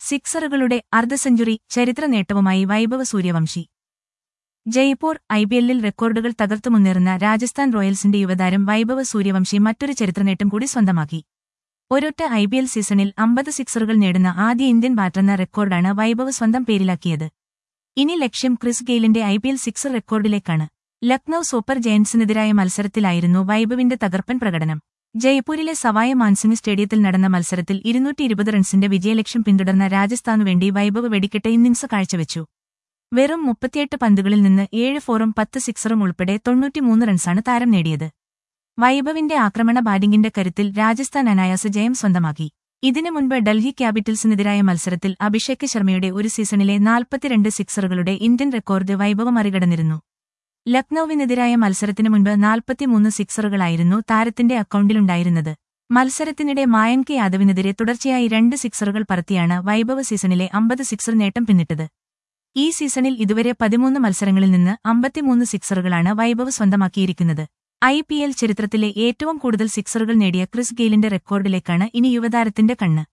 സിക്സറുകളുടെ അർദ്ധ സെഞ്ചുറി ചരിത്ര നേട്ടവുമായി വൈഭവ സൂര്യവംശി ജയ്പൂർ ഐപിഎല്ലിൽ റെക്കോർഡുകൾ തകർത്തു മുന്നേറുന്ന രാജസ്ഥാൻ റോയൽസിന്റെ യുവതാരം വൈഭവ സൂര്യവംശി മറ്റൊരു ചരിത്രനേട്ടം കൂടി സ്വന്തമാക്കി ഒരൊറ്റ ഐപിഎൽ സീസണിൽ അമ്പത് സിക്സറുകൾ നേടുന്ന ആദ്യ ഇന്ത്യൻ ബാറ്ററെന്ന റെക്കോർഡാണ് വൈഭവ് സ്വന്തം പേരിലാക്കിയത് ഇനി ലക്ഷ്യം ക്രിസ് ഗെയിലിന്റെ ഐപിഎൽ സിക്സർ റെക്കോർഡിലേക്കാണ് ലക്നൌ സൂപ്പർ ജയന്റ്സിനെതിരായ മത്സരത്തിലായിരുന്നു വൈഭവിന്റെ തകർപ്പൻ പ്രകടനം ജയ്പൂരിലെ സവായ മാൻസിംഗ് സ്റ്റേഡിയത്തിൽ നടന്ന മത്സരത്തിൽ ഇരുന്നൂറ്റി ഇരുപത് റൺസിന്റെ വിജയലക്ഷ്യം പിന്തുടർന്ന രാജസ്ഥാനുവേണ്ടി വൈഭവ് വെടിക്കെട്ട് ഇന്നിംഗ്സ് കാഴ്ചവെച്ചു വെറും മുപ്പത്തിയെട്ട് പന്തുകളിൽ നിന്ന് ഏഴ് ഫോറും പത്ത് സിക്സറും ഉൾപ്പെടെ തൊണ്ണൂറ്റിമൂന്ന് റൺസാണ് താരം നേടിയത് വൈഭവിന്റെ ആക്രമണ ബാറ്റിംഗിന്റെ കരുത്തിൽ രാജസ്ഥാൻ അനായാസ ജയം സ്വന്തമാക്കി ഇതിനു മുൻപ് ഡൽഹി ക്യാപിറ്റൽസിനെതിരായ മത്സരത്തിൽ അഭിഷേക് ശർമ്മയുടെ ഒരു സീസണിലെ നാൽപ്പത്തിരണ്ട് സിക്സറുകളുടെ ഇന്ത്യൻ റെക്കോർഡ് വൈഭവം മറികടന്നിരുന്നു ലക്നൌവിനെതിരായ മത്സരത്തിനു മുൻപ് നാൽപ്പത്തിമൂന്ന് സിക്സറുകളായിരുന്നു താരത്തിന്റെ അക്കൗണ്ടിലുണ്ടായിരുന്നത് മത്സരത്തിനിടെ മായങ്ക് യാദവിനെതിരെ തുടർച്ചയായി രണ്ട് സിക്സറുകൾ പറത്തിയാണ് വൈഭവ് സീസണിലെ അമ്പത് സിക്സർ നേട്ടം പിന്നിട്ടത് ഈ സീസണിൽ ഇതുവരെ പതിമൂന്ന് മത്സരങ്ങളിൽ നിന്ന് അമ്പത്തിമൂന്ന് സിക്സറുകളാണ് വൈഭവ് സ്വന്തമാക്കിയിരിക്കുന്നത് ഐ പി എൽ ചരിത്രത്തിലെ ഏറ്റവും കൂടുതൽ സിക്സറുകൾ നേടിയ ക്രിസ് ഗെയിലിന്റെ റെക്കോർഡിലേക്കാണ് ഇനി യുവതാരത്തിന്റെ കണ്ണ്